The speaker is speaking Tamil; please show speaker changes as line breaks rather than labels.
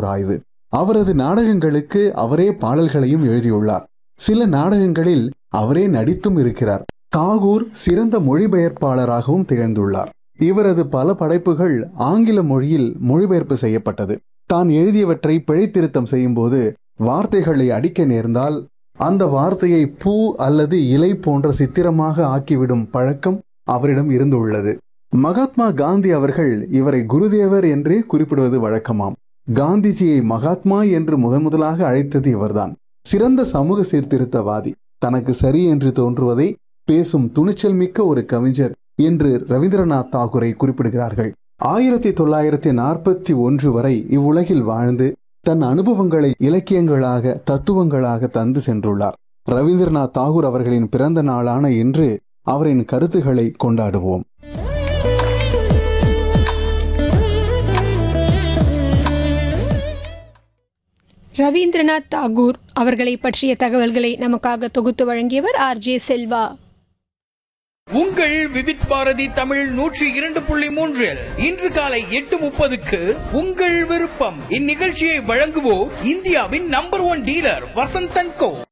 ஒரு ஆய்வு அவரது நாடகங்களுக்கு அவரே பாடல்களையும் எழுதியுள்ளார் சில நாடகங்களில் அவரே நடித்தும் இருக்கிறார் தாகூர் சிறந்த மொழிபெயர்ப்பாளராகவும் திகழ்ந்துள்ளார் இவரது பல படைப்புகள் ஆங்கில மொழியில் மொழிபெயர்ப்பு செய்யப்பட்டது தான் எழுதியவற்றை பிழைத்திருத்தம் செய்யும்போது வார்த்தைகளை அடிக்க நேர்ந்தால் அந்த வார்த்தையை பூ அல்லது இலை போன்ற சித்திரமாக ஆக்கிவிடும் பழக்கம் அவரிடம் இருந்துள்ளது மகாத்மா காந்தி அவர்கள் இவரை குருதேவர் என்றே குறிப்பிடுவது வழக்கமாம் காந்திஜியை மகாத்மா என்று முதன் முதலாக அழைத்தது இவர்தான் சிறந்த சமூக சீர்திருத்தவாதி தனக்கு சரி என்று தோன்றுவதை பேசும் துணிச்சல் மிக்க ஒரு கவிஞர் என்று ரவீந்திரநாத் தாகூரை குறிப்பிடுகிறார்கள் ஆயிரத்தி தொள்ளாயிரத்தி நாற்பத்தி ஒன்று வரை இவ்வுலகில் வாழ்ந்து தன் அனுபவங்களை இலக்கியங்களாக தத்துவங்களாக தந்து சென்றுள்ளார் ரவீந்திரநாத் தாகூர் அவர்களின் பிறந்த நாளான இன்று அவரின் கருத்துக்களை கொண்டாடுவோம்
ரவீந்திரநாத் தாகூர் அவர்களை பற்றிய தகவல்களை நமக்காக தொகுத்து வழங்கியவர் ஆர்ஜே செல்வா
உங்கள் விவித் பாரதி தமிழ் நூற்றி இரண்டு புள்ளி மூன்றில் இன்று காலை எட்டு முப்பதுக்கு உங்கள் விருப்பம் இந்நிகழ்ச்சியை வழங்குவோர் இந்தியாவின் நம்பர் ஒன் டீலர் வசந்தன் கோ